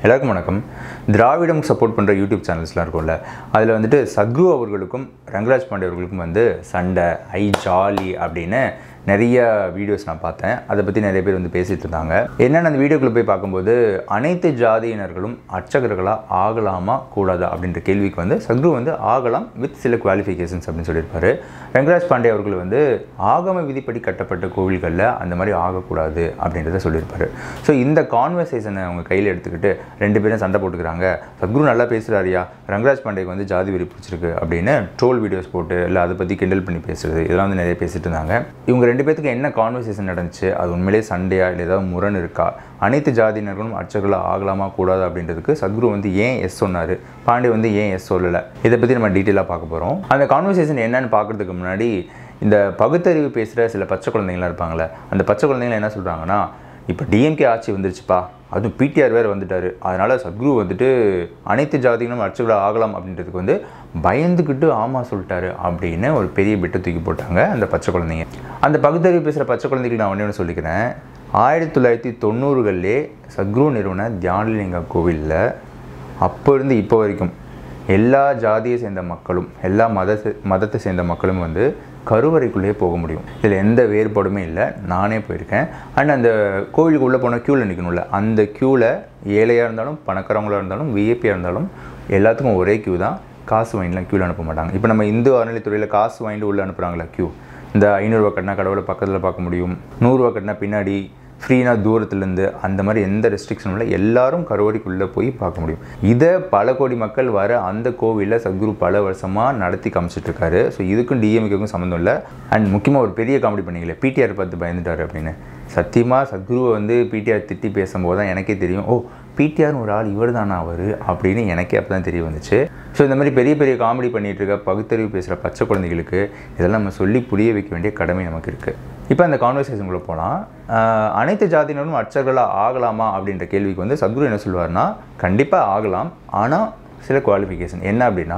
எல்லாருக்கும் வணக்கம் திராவிடம் சப்போர்ட் பண்ணுற யூடியூப் சேனல்ஸ்லாம் இருக்கும்ல அதில் வந்துட்டு சத்ரு அவர்களுக்கும் ரங்கராஜ் பாண்டே அவர்களுக்கும் வந்து சண்டை ஐ ஜாலி அப்படின்னு நிறைய வீடியோஸ் நான் பார்த்தேன் அதை பற்றி நிறைய பேர் வந்து பேசிகிட்டு இருந்தாங்க என்னென்ன அந்த வீடியோக்குள்ளே போய் பார்க்கும்போது அனைத்து ஜாதியினர்களும் அர்ச்சகர்களாக ஆகலாமா கூடாதா அப்படின்ற கேள்விக்கு வந்து சத்ரு வந்து ஆகலாம் வித் சில குவாலிஃபிகேஷன்ஸ் அப்படின்னு சொல்லியிருப்பாரு ரங்கராஜ் பாண்டே அவர்கள் வந்து ஆகம விதிப்படி கட்டப்பட்ட கோவில்களில் அந்த மாதிரி ஆகக்கூடாது அப்படின்றத சொல்லியிருப்பாரு ஸோ இந்த கான்வர்சேஷனை அவங்க கையில் எடுத்துக்கிட்டு ரெண்டு பேரும் சண்டை போட்டுக்கிறாங்க சத்குரு நல்லா பேசுகிறாரியா ரங்கராஜ் பாண்டேக்கு வந்து ஜாதி வெறி பிடிச்சிருக்கு அப்படின்னு ட்ரோல் வீடியோஸ் போட்டு இல்லை அதை பற்றி கிண்டல் பண்ணி பேசுறது இதெல்லாம் வந்து நிறைய பேசிட்டு இருந்தாங்க இவங்க ரெண்டு பேத்துக்கு என்ன கான்வர்சேஷன் நடந்துச்சு அது உண்மையிலேயே சண்டையா இல்லை ஏதாவது முரண் இருக்கா அனைத்து ஜாதியினர்களும் அர்ச்சகர்களாக ஆகலாமா கூடாது அப்படின்றதுக்கு சத்குரு வந்து ஏன் எஸ் சொன்னார் பாண்டே வந்து ஏன் எஸ் சொல்லலை இதை பற்றி நம்ம டீட்டெயிலாக பார்க்க போகிறோம் அந்த கான்வர்சேஷன் என்னன்னு பார்க்குறதுக்கு முன்னாடி இந்த பகுத்தறிவு பேசுகிற சில பச்சை குழந்தைங்களாம் இருப்பாங்களே அந்த பச்சை குழந்தைங்க என்ன சொல்கிறாங்கன்னா இப்போ டிஎம்கே ஆட்சி வந்துருச்சுப்பா அதுவும் பிடிஆர் வேறு வந்துட்டார் அதனால் சத்குரு வந்துட்டு அனைத்து ஜாதிகளும் அர்ச்சகர்களாக ஆகலாம் அப்படின்றதுக்கு வந்து பயந்துக்கிட்டு ஆமாம் சொல்லிட்டாரு அப்படின்னு ஒரு பெரிய பிட்டை தூக்கி போட்டாங்க அந்த பச்சை குழந்தைங்க அந்த பகுத்தறிவு பேசுகிற பச்சை குழந்தைக்கு நான் ஒன்றே ஒன்று சொல்லிக்கிறேன் ஆயிரத்தி தொள்ளாயிரத்தி தொண்ணூறுகளிலே சத்குரு நிறுவன தியானலிங்க கோவிலில் அப்போ இருந்து இப்போ வரைக்கும் எல்லா ஜாதியை சேர்ந்த மக்களும் எல்லா மத மதத்தை சேர்ந்த மக்களும் வந்து கருவறைக்குள்ளேயே போக முடியும் இதில் எந்த வேறுபாடுமே இல்லை நானே போயிருக்கேன் அண்ட் அந்த கோவிலுக்கு உள்ளே போனால் க்யூவில் நிற்கணும்ல அந்த க்யூவில் ஏழையாக இருந்தாலும் பணக்காரவங்களாக இருந்தாலும் விஐபியாக இருந்தாலும் எல்லாத்துக்கும் ஒரே க்யூ தான் காசு வாங்கிலாம் க்யூவில் அனுப்ப மாட்டாங்க இப்போ நம்ம இந்து அறநிலைத்துறையில் காசு வாங்கிட்டு உள்ளே அனுப்புகிறாங்களா க்யூ இந்த ஐநூறுரூவா கட்டினா கடவுளை பக்கத்தில் பார்க்க முடியும் நூறுரூவா கட்டினா பின்னாடி ஃப்ரீனா தூரத்துலேருந்து அந்த மாதிரி எந்த ரெஸ்ட்ரிக்ஷனும் இல்லை எல்லாரும் கருவறைக்குள்ளே போய் பார்க்க முடியும் இதை பல கோடி மக்கள் வர அந்த கோவிலில் சத்குரு பல வருஷமாக நடத்தி காமிச்சிட்டு இருக்காரு ஸோ இதுக்கும் டிஎம்கேக்கும் சம்மந்தம் இல்லை அண்ட் முக்கியமாக ஒரு பெரிய காமெடி பண்ணீங்களே பிடிஆர் பார்த்து பயந்துட்டார் அப்படின்னு சத்தியமாக சத்குருவை வந்து பிடிஆர் திட்டி பேசும்போது தான் எனக்கே தெரியும் ஓ பிடிஆர்னு ஒரு ஆள் இவர் தானா அவர் அப்படின்னு எனக்கே அப்போ தான் தெரிய வந்துச்சு ஸோ இந்த மாதிரி பெரிய பெரிய காமெடி பண்ணிகிட்டு இருக்க பகுத்தறிவு பேசுகிற பச்சை குழந்தைகளுக்கு இதெல்லாம் நம்ம சொல்லி புரிய வைக்க வேண்டிய கடமை நமக்கு இருக்குது இப்போ அந்த கான்வர்சேஷனுக்குள்ளே போகலாம் அனைத்து ஜாதியினரும் அர்ச்சகர்களாக ஆகலாமா அப்படின்ற கேள்விக்கு வந்து சத்குரு என்ன சொல்லுவார்னா கண்டிப்பாக ஆகலாம் ஆனால் சில குவாலிஃபிகேஷன் என்ன அப்படின்னா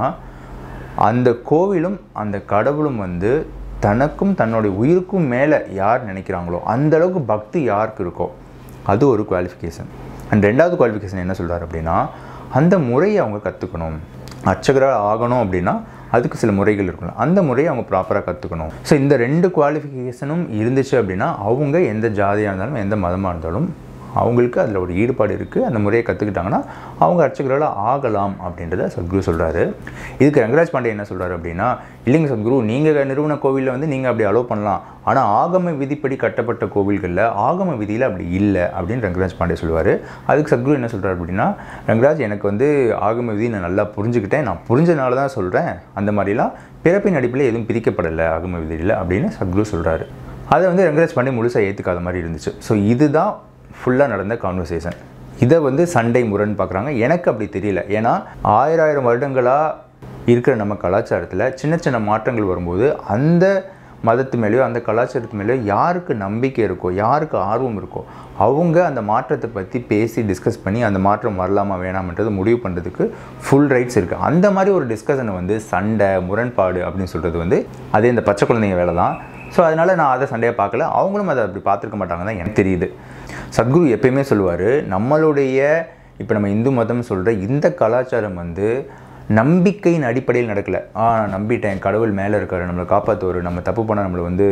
அந்த கோவிலும் அந்த கடவுளும் வந்து தனக்கும் தன்னுடைய உயிருக்கும் மேலே யார் நினைக்கிறாங்களோ அந்த அளவுக்கு பக்தி யாருக்கு இருக்கோ அது ஒரு குவாலிஃபிகேஷன் அண்ட் ரெண்டாவது குவாலிஃபிகேஷன் என்ன சொல்கிறார் அப்படின்னா அந்த முறையை அவங்க கற்றுக்கணும் அர்ச்சகராக ஆகணும் அப்படின்னா அதுக்கு சில முறைகள் இருக்கணும் அந்த முறையை அவங்க ப்ராப்பராக கற்றுக்கணும் ஸோ இந்த ரெண்டு குவாலிஃபிகேஷனும் இருந்துச்சு அப்படின்னா அவங்க எந்த ஜாதியாக இருந்தாலும் எந்த மதமாக இருந்தாலும் அவங்களுக்கு அதில் ஒரு ஈடுபாடு இருக்குது அந்த முறையை கற்றுக்கிட்டாங்கன்னா அவங்க அர்ச்சகர்களால் ஆகலாம் அப்படின்றத சத்குரு சொல்கிறாரு இதுக்கு ரங்கராஜ் பாண்டே என்ன சொல்கிறாரு அப்படின்னா இல்லைங்க சத்குரு நீங்கள் நிறுவன கோவிலில் வந்து நீங்கள் அப்படி அலோவ் பண்ணலாம் ஆனால் ஆகம விதிப்படி கட்டப்பட்ட கோவில்களில் ஆகம விதியில் அப்படி இல்லை அப்படின்னு ரங்கராஜ் பாண்டே சொல்லுவார் அதுக்கு சத்குரு என்ன சொல்கிறார் அப்படின்னா ரங்கராஜ் எனக்கு வந்து ஆகம விதி நான் நல்லா புரிஞ்சுக்கிட்டேன் நான் புரிஞ்சனால தான் சொல்கிறேன் அந்த மாதிரிலாம் பிறப்பின் அடிப்பில் எதுவும் பிரிக்கப்படலை ஆகம விதியில் அப்படின்னு சத்குரு சொல்கிறாரு அதை வந்து ரங்கராஜ் பாண்டே முழுசாக ஏற்றுக்காத மாதிரி இருந்துச்சு ஸோ இதுதான் ஃபுல்லாக நடந்த கான்வர்சேஷன் இதை வந்து சண்டை முரண் பார்க்குறாங்க எனக்கு அப்படி தெரியல ஏன்னா ஆயிரம் ஆயிரம் வருடங்களாக இருக்கிற நம்ம கலாச்சாரத்தில் சின்ன சின்ன மாற்றங்கள் வரும்போது அந்த மதத்து மேலேயோ அந்த கலாச்சாரத்து மேலேயோ யாருக்கு நம்பிக்கை இருக்கோ யாருக்கு ஆர்வம் இருக்கோ அவங்க அந்த மாற்றத்தை பற்றி பேசி டிஸ்கஸ் பண்ணி அந்த மாற்றம் வரலாமா வேணாமன்றது முடிவு பண்ணுறதுக்கு ஃபுல் ரைட்ஸ் இருக்குது அந்த மாதிரி ஒரு டிஸ்கஷனை வந்து சண்டை முரண்பாடு அப்படின்னு சொல்கிறது வந்து அதே இந்த பச்சை குழந்தைங்க வேலை தான் ஸோ அதனால் நான் அதை சண்டையாக பார்க்கல அவங்களும் அதை அப்படி பார்த்துருக்க மாட்டாங்க தான் எனக்கு தெரியுது சத்குரு எப்பயுமே சொல்லுவார் நம்மளுடைய இப்போ நம்ம இந்து மதம் சொல்கிற இந்த கலாச்சாரம் வந்து நம்பிக்கையின் அடிப்படையில் நடக்கலை ஆ நான் நம்பிட்டேன் கடவுள் மேலே இருக்கார் நம்மளை காப்பாற்றுவார் நம்ம தப்பு பண்ணால் நம்மளை வந்து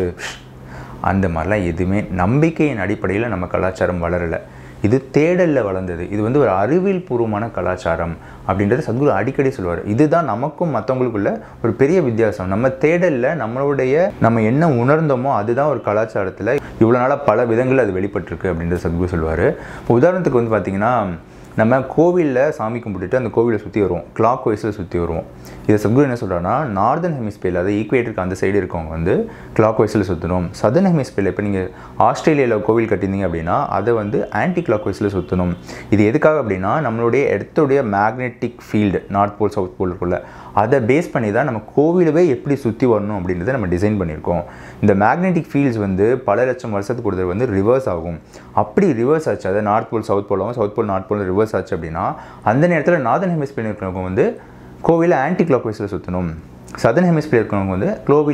அந்த மாதிரிலாம் எதுவுமே நம்பிக்கையின் அடிப்படையில் நம்ம கலாச்சாரம் வளரலை இது தேடலில் வளர்ந்தது இது வந்து ஒரு அறிவியல் பூர்வமான கலாச்சாரம் அப்படின்றத சத்குரு அடிக்கடி சொல்லுவார் இதுதான் நமக்கும் மற்றவங்களுக்குள்ள ஒரு பெரிய வித்தியாசம் நம்ம தேடலில் நம்மளுடைய நம்ம என்ன உணர்ந்தோமோ அதுதான் ஒரு கலாச்சாரத்தில் இவ்வளோ நாளாக பல விதங்கள் அது வெளிப்பட்டிருக்கு அப்படின்றத சத்குரு சொல்லுவார் உதாரணத்துக்கு வந்து பார்த்திங்கன்னா நம்ம கோவிலில் சாமி கும்பிட்டுட்டு அந்த கோவிலை சுற்றி வருவோம் கிளாக் வைஸில் சுற்றி வருவோம் இதை சத்குரு என்ன சொல்கிறாங்கன்னா நார்தன் ஹெமிஸ்பியரில் அதாவது ஈக்குவேட்டருக்கு அந்த சைடு இருக்கவங்க வந்து கிளாக் வைஸில் சுற்றணும் சதர்ன் ஹெமிஸ்பியரில் இப்போ நீங்கள் ஆஸ்திரேலியாவில் கோவில் கட்டியிருந்தீங்க அப்படின்னா அதை வந்து ஆன்டி கிளாக் வைஸில் சுற்றணும் இது எதுக்காக அப்படின்னா நம்மளுடைய இடத்துடைய magnetic field north pole south pole இருக்குள்ள அதை பேஸ் பண்ணி தான் நம்ம கோவிலவே எப்படி சுற்றி வரணும் அப்படின்றத நம்ம டிசைன் பண்ணியிருக்கோம் இந்த மேக்னெட்டிக் ஃபீல்ட்ஸ் வந்து பல லட்சம் வருஷத்துக்கு ஒரு வந்து ரிவர்ஸ் ஆகும் அப்படி ரிவர்ஸ் ஆச்சு அதாவது நார்த் போல் சவுத் போலாவும் south pole north pole reverse ஆச்சு அப்படின்னா அந்த நேரத்தில் நார்தன் ஹெமிஸ்பியர் இருக்கிறவங்க வந்து கோவிலை ஆன்டி கிளாக் வைஸில் சுற்றணும் சதன் ஹெமிஸ்பியர் இருக்கிறவங்க வந்து கோவிலை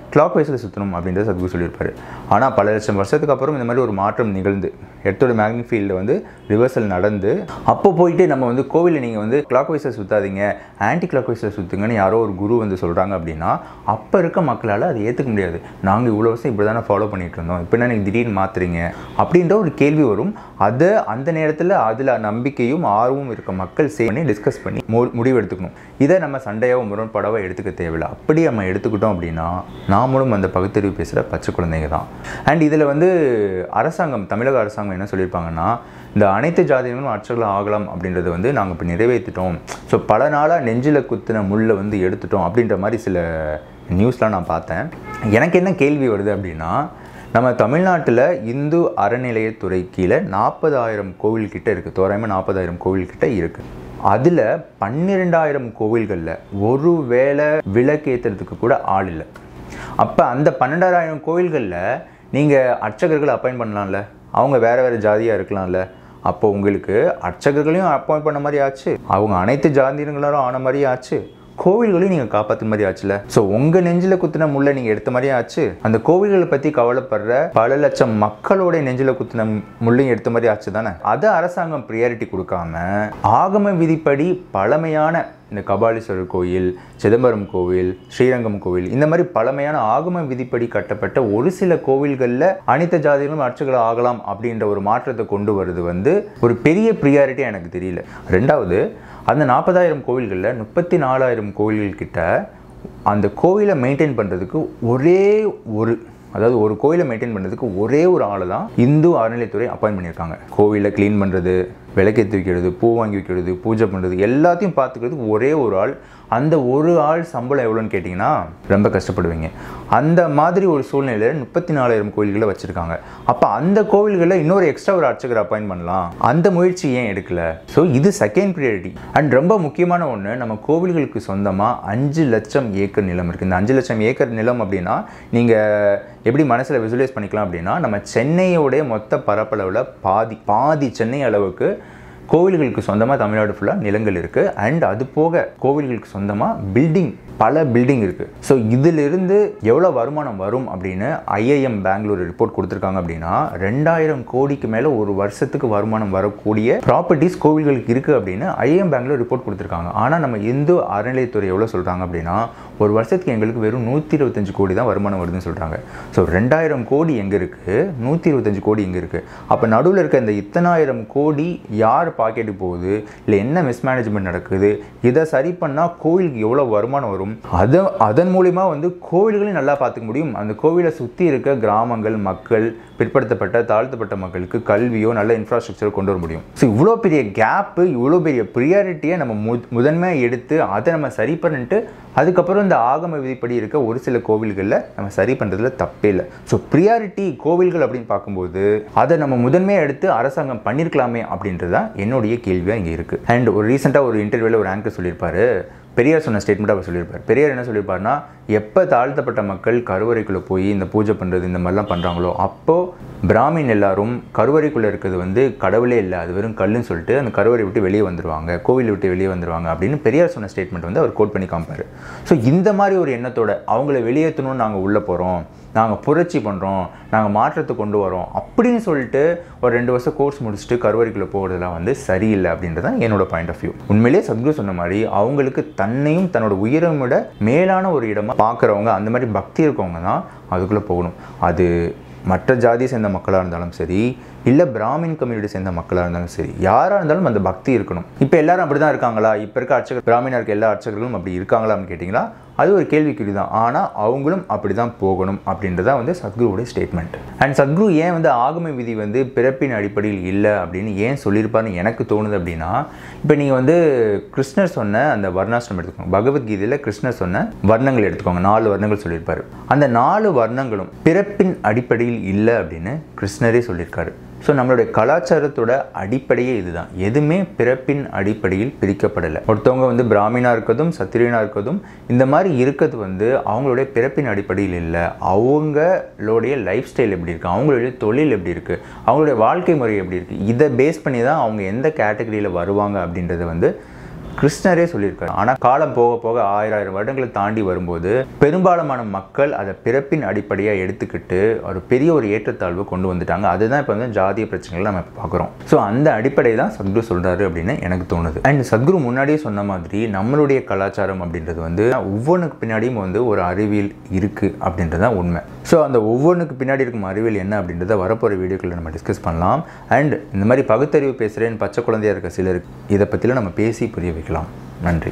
கிளாக் வைஸில் சுற்றணும் அப்படின்றத சத்குரு சொல்லியிருப்பாரு ஆனால் பல லட்சம் வருஷத்துக்கு அப்புறம் இந்த மாதிரி ஒரு மாற்றம் நிகழ்ந்து எர்த்தோட மேக்னெட் ஃபீல்டில் வந்து ரிவர்சல் நடந்து அப்போ போயிட்டு நம்ம வந்து கோவிலில் நீங்கள் வந்து கிளாக் வைஸில் சுற்றாதீங்க ஆன்டி கிளாக் வைஸில் சுற்றுங்கன்னு யாரோ ஒரு குரு வந்து சொல்கிறாங்க அப்படின்னா அப்போ இருக்க மக்களால் அதை ஏற்றுக்க முடியாது நாங்கள் இவ்வளோ வருஷம் இப்படி தானே ஃபாலோ பண்ணிட்டு இருந்தோம் இப்போ என்ன நீங்கள் திடீர்னு மாற்றுறீங்க அப்படின்ற ஒரு கேள்வி வரும் அதை அந்த நேரத்தில் அதில் நம்பிக்கையும் ஆர்வமும் இருக்க மக்கள் சே பண்ணி டிஸ்கஸ் பண்ணி மு- முடிவு எடுத்துக்கணும் இதை நம்ம சண்டையாவோ முரண்பாடாவோ எடுத்துக்க தேவையில்லை அப்படி நம்ம எடுத்துக்கிட்டோம் அப்படின்னா நாமளும் அந்த பகுத்தறிவு பேசுகிற பச்சை குழந்தைங்க தான் அண்ட் இதில் வந்து அரசாங்கம் தமிழக அரசாங்கம் என்ன சொல்லியிருப்பாங்கன்னா இந்த அனைத்து ஜாதியினரும் அர்ச்சகர்கள் ஆகலாம் அப்படின்றத வந்து நாங்கள் இப்போ நிறைவேற்றிட்டோம் ஸோ பல நாளாக நெஞ்சில் குத்தின முள்ளை வந்து எடுத்துட்டோம் அப்படின்ற மாதிரி சில நியூஸ்லாம் நான் பார்த்தேன் எனக்கு என்ன கேள்வி வருது அப்படின்னா நம்ம தமிழ்நாட்டில் இந்து அறநிலையத்துறை கீழே நாற்பதாயிரம் கோவில் கிட்ட இருக்குது தோராயமாக நாற்பதாயிரம் கோவில் கிட்ட இருக்குது அதில் பன்னிரெண்டாயிரம் கோவில்களில் ஒரு வேளை விளக்கேற்றுறதுக்கு கூட ஆள் இல்லை அப்போ அந்த பன்னெண்டாயிரம் கோவில்களில் நீங்கள் அர்ச்சகர்கள் அப்பாயிண்ட் பண்ணலாம்ல அவங்க வேறு வேறு ஜாதியாக இருக்கலாம்ல அப்போ உங்களுக்கு அர்ச்சகர்களையும் அப்பாயிண்ட் பண்ண மாதிரி ஆச்சு அவங்க அனைத்து ஜாதியினங்களும் ஆன மாதிரி ஆச்சு கோவில்களையும் நீங்கள் காப்பாற்ற மாதிரி ஆச்சுல ஸோ உங்கள் நெஞ்சில் குத்தின முள்ள நீங்கள் எடுத்த மாதிரியே ஆச்சு அந்த கோவில்களை பற்றி கவலைப்படுற பல லட்சம் மக்களோட நெஞ்சில் குத்தின முள்ளையும் எடுத்த மாதிரி ஆச்சு தானே அதை அரசாங்கம் ப்ரியாரிட்டி கொடுக்காம ஆகம விதிப்படி பழமையான இந்த கபாலீஸ்வரர் கோயில் சிதம்பரம் கோவில் ஸ்ரீரங்கம் கோவில் இந்த மாதிரி பழமையான ஆகம விதிப்படி கட்டப்பட்ட ஒரு சில கோவில்களில் அனைத்து ஜாதிகளும் அர்ச்சகர்கள் ஆகலாம் அப்படின்ற ஒரு மாற்றத்தை கொண்டு வருது வந்து ஒரு பெரிய ப்ரியாரிட்டியாக எனக்கு தெரியல ரெண்டாவது அந்த நாற்பதாயிரம் கோவில்களில் முப்பத்தி நாலாயிரம் கோவில்கள் கிட்ட அந்த கோவிலை மெயின்டைன் பண்ணுறதுக்கு ஒரே ஒரு அதாவது ஒரு கோயிலை மெயின்டைன் பண்ணுறதுக்கு ஒரே ஒரு ஆளை தான் இந்து அறநிலைத்துறை அப்பாயின்ட் பண்ணியிருக்காங்க கோவிலை க்ளீன் பண்ணுறது விளக்கேற்றி வைக்கிறது பூ வாங்கி வைக்கிறது பூஜை பண்ணுறது எல்லாத்தையும் பார்த்துக்கிறதுக்கு ஒரே ஒரு ஆள் அந்த ஒரு ஆள் சம்பளம் எவ்வளோன்னு கேட்டிங்கன்னா ரொம்ப கஷ்டப்படுவீங்க அந்த மாதிரி ஒரு சூழ்நிலையில் முப்பத்தி நாலாயிரம் கோயில்களை வச்சுருக்காங்க அப்போ அந்த கோவில்களில் இன்னொரு எக்ஸ்ட்ரா ஒரு அர்ச்சகர் அப்பாயின்ட் பண்ணலாம் அந்த முயற்சி ஏன் எடுக்கல ஸோ இது செகண்ட் ப்ரியாரிட்டி அண்ட் ரொம்ப முக்கியமான ஒன்று நம்ம கோவில்களுக்கு சொந்தமாக அஞ்சு லட்சம் ஏக்கர் நிலம் இருக்குது இந்த அஞ்சு லட்சம் ஏக்கர் நிலம் அப்படின்னா நீங்கள் எப்படி மனசில் விசுவலைஸ் பண்ணிக்கலாம் அப்படின்னா நம்ம சென்னையோடைய மொத்த பரப்பளவில் பாதி பாதி சென்னை அளவுக்கு கோவில்களுக்கு சொந்தமாக தமிழ்நாடு ஃபுல்லாக நிலங்கள் இருக்குது அண்ட் அது போக கோவில்களுக்கு சொந்தமாக பில்டிங் பல பில்டிங் இருக்குது ஸோ இதிலிருந்து எவ்வளோ வருமானம் வரும் அப்படின்னு ஐஐஎம் பெங்களூர் ரிப்போர்ட் கொடுத்துருக்காங்க அப்படின்னா ரெண்டாயிரம் கோடிக்கு மேலே ஒரு வருஷத்துக்கு வருமானம் வரக்கூடிய ப்ராப்பர்ட்டிஸ் கோவில்களுக்கு இருக்குது அப்படின்னு ஐஐஎம் பெங்களூர் ரிப்போர்ட் கொடுத்துருக்காங்க ஆனால் நம்ம இந்து அறநிலையத்துறை எவ்வளோ சொல்கிறாங்க அப்படின்னா ஒரு வருஷத்துக்கு எங்களுக்கு வெறும் நூற்றி இருபத்தஞ்சு கோடி தான் வருமானம் வருதுன்னு சொல்கிறாங்க ஸோ ரெண்டாயிரம் கோடி எங்கே இருக்குது நூற்றி இருபத்தஞ்சு கோடி எங்கே இருக்குது அப்போ நடுவில் இருக்க இந்த இத்தனாயிரம் கோடி யார் பாக்கெட்டுக்கு போகுது இல்லை என்ன மிஸ்மேனேஜ்மெண்ட் நடக்குது இதை சரி பண்ணால் கோவிலுக்கு எவ்வளோ வருமானம் வரும் அதை அதன் மூலிமா வந்து கோவில்களையும் நல்லா பார்த்துக்க முடியும் அந்த கோவிலை சுற்றி இருக்க கிராமங்கள் மக்கள் பிற்படுத்தப்பட்ட தாழ்த்தப்பட்ட மக்களுக்கு கல்வியோ நல்ல இன்ஃப்ராஸ்ட்ரக்சரோ கொண்டு வர முடியும் ஸோ இவ்வளோ பெரிய கேப்பு இவ்வளோ பெரிய ப்ரியாரிட்டியை நம்ம மு முதன்மையாக எடுத்து அதை நம்ம சரி பண்ணிட்டு அதுக்கப்புறம் இந்த ஆகம விதிப்படி இருக்க ஒரு சில கோவில்களில் நம்ம சரி பண்ணுறதுல தப்பே இல்லை ஸோ ப்ரியாரிட்டி கோவில்கள் அப்படின்னு பார்க்கும்போது அதை நம்ம முதன்மையாக எடுத்து அரசாங்கம் பண்ணியிருக்கலாமே அப்படின்றது தான் என்னுடைய கேள்வியாக இங்கே இருக்குது அண்ட் ஒரு ரீசெண்டாக ஒரு இன்டர்வியூவில் ஒரு ஆங்கர் சொல்லியிருப்பாரு பெரியார் சொன்ன ஸ்டேட்மெண்ட் அவர் சொல்லியிருப்பார் பெரியார் என்ன சொல்லியிருப்பாருன்னா எப்போ தாழ்த்தப்பட்ட மக்கள் கருவறைக்குள்ளே போய் இந்த பூஜை பண்ணுறது இந்த மாதிரிலாம் பண்ணுறாங்களோ அப்போது பிராமின் எல்லாரும் கருவறைக்குள்ளே இருக்கிறது வந்து கடவுளே இல்லை அது வெறும் கல்லுன்னு சொல்லிட்டு அந்த கருவறை விட்டு வெளியே வந்துருவாங்க கோவிலை விட்டு வெளியே வந்துருவாங்க அப்படின்னு பெரியார் சொன்ன ஸ்டேட்மெண்ட் வந்து அவர் கோட் பண்ணி காமிப்பார் ஸோ இந்த மாதிரி ஒரு எண்ணத்தோட அவங்கள வெளியேற்றணும்னு நாங்கள் உள்ளே போகிறோம் நாங்கள் புரட்சி பண்ணுறோம் நாங்கள் மாற்றத்தை கொண்டு வரோம் அப்படின்னு சொல்லிட்டு ஒரு ரெண்டு வருஷம் கோர்ஸ் முடிச்சுட்டு கருவறைக்குள்ளே போகிறதுலாம் வந்து சரியில்லை அப்படின்றது தான் என்னோட பாயிண்ட் ஆஃப் வியூ உண்மையிலேயே சத்குரு சொன்ன மாதிரி அவங்களுக்கு தன்னையும் தன்னோட உயிரை விட மேலான ஒரு இடமா பார்க்குறவங்க அந்த மாதிரி பக்தி இருக்கவங்க தான் அதுக்குள்ளே போகணும் அது மற்ற ஜாதியை சேர்ந்த மக்களாக இருந்தாலும் சரி இல்லை பிராமின் கம்யூனிட்டி சேர்ந்த மக்களாக இருந்தாலும் சரி யாராக இருந்தாலும் அந்த பக்தி இருக்கணும் இப்போ எல்லாரும் அப்படி தான் இருக்காங்களா இப்போ இருக்க அர்ச்சகர் பிராமினா இருக்க எல்லா அர்ச்சகர்களும் அப்படி இருக்காங்களா அப்படின்னு கேட்டிங்களா அது ஒரு கேள்விக்குறி தான் ஆனால் அவங்களும் அப்படி தான் போகணும் அப்படின்றதா வந்து சத்குருவுடைய ஸ்டேட்மெண்ட் அண்ட் சத்குரு ஏன் வந்து ஆகம விதி வந்து பிறப்பின் அடிப்படையில் இல்லை அப்படின்னு ஏன் சொல்லியிருப்பாருன்னு எனக்கு தோணுது அப்படின்னா இப்போ நீங்கள் வந்து கிருஷ்ணர் சொன்ன அந்த வர்ணாசிரமம் எடுத்துக்கோங்க பகவத்கீதையில் கிருஷ்ணர் சொன்ன வர்ணங்கள் எடுத்துக்கோங்க நாலு வர்ணங்கள் சொல்லியிருப்பாரு அந்த நாலு வர்ணங்களும் பிறப்பின் அடிப்படையில் இல்லை அப்படின்னு கிருஷ்ணரே சொல்லியிருக்காரு ஸோ நம்மளுடைய கலாச்சாரத்தோட அடிப்படையே இதுதான் எதுவுமே பிறப்பின் அடிப்படையில் பிரிக்கப்படலை ஒருத்தவங்க வந்து பிராமினா இருக்கதும் சத்திரியனா இருக்கதும் இந்த மாதிரி இருக்கிறது வந்து அவங்களுடைய பிறப்பின் அடிப்படையில் இல்லை அவங்களுடைய லைஃப் ஸ்டைல் எப்படி இருக்குது அவங்களுடைய தொழில் எப்படி இருக்குது அவங்களுடைய வாழ்க்கை முறை எப்படி இருக்குது இதை பேஸ் பண்ணி தான் அவங்க எந்த கேட்டகரியில் வருவாங்க அப்படின்றத வந்து கிருஷ்ணரே சொல்லியிருக்காரு ஆனால் காலம் போக போக ஆயிரம் ஆயிரம் வருடங்களை தாண்டி வரும்போது பெரும்பாலான மக்கள் அதை பிறப்பின் அடிப்படையாக எடுத்துக்கிட்டு ஒரு பெரிய ஒரு ஏற்றத்தாழ்வு கொண்டு வந்துட்டாங்க அதுதான் இப்போ வந்து ஜாதிய பிரச்சனைகளை நம்ம பார்க்குறோம் ஸோ அந்த அடிப்படை தான் சத்குரு சொல்கிறாரு அப்படின்னு எனக்கு தோணுது அண்ட் சத்குரு முன்னாடியே சொன்ன மாதிரி நம்மளுடைய கலாச்சாரம் அப்படின்றது வந்து ஒவ்வொன்றுக்கு பின்னாடியும் வந்து ஒரு அறிவியல் இருக்குது அப்படின்றது தான் உண்மை ஸோ அந்த ஒவ்வொன்றுக்கு பின்னாடி இருக்கும் அறிவியல் என்ன அப்படின்றத வரப்போகிற வீடியோக்களில் நம்ம டிஸ்கஸ் பண்ணலாம் அண்ட் இந்த மாதிரி பகுத்தறிவு பேசுகிறேன் பச்சை குழந்தையா இருக்க சிலருக்கு இதை பற்றிலாம் நம்ம பேசி புரிய வைக்கலாம் நன்றி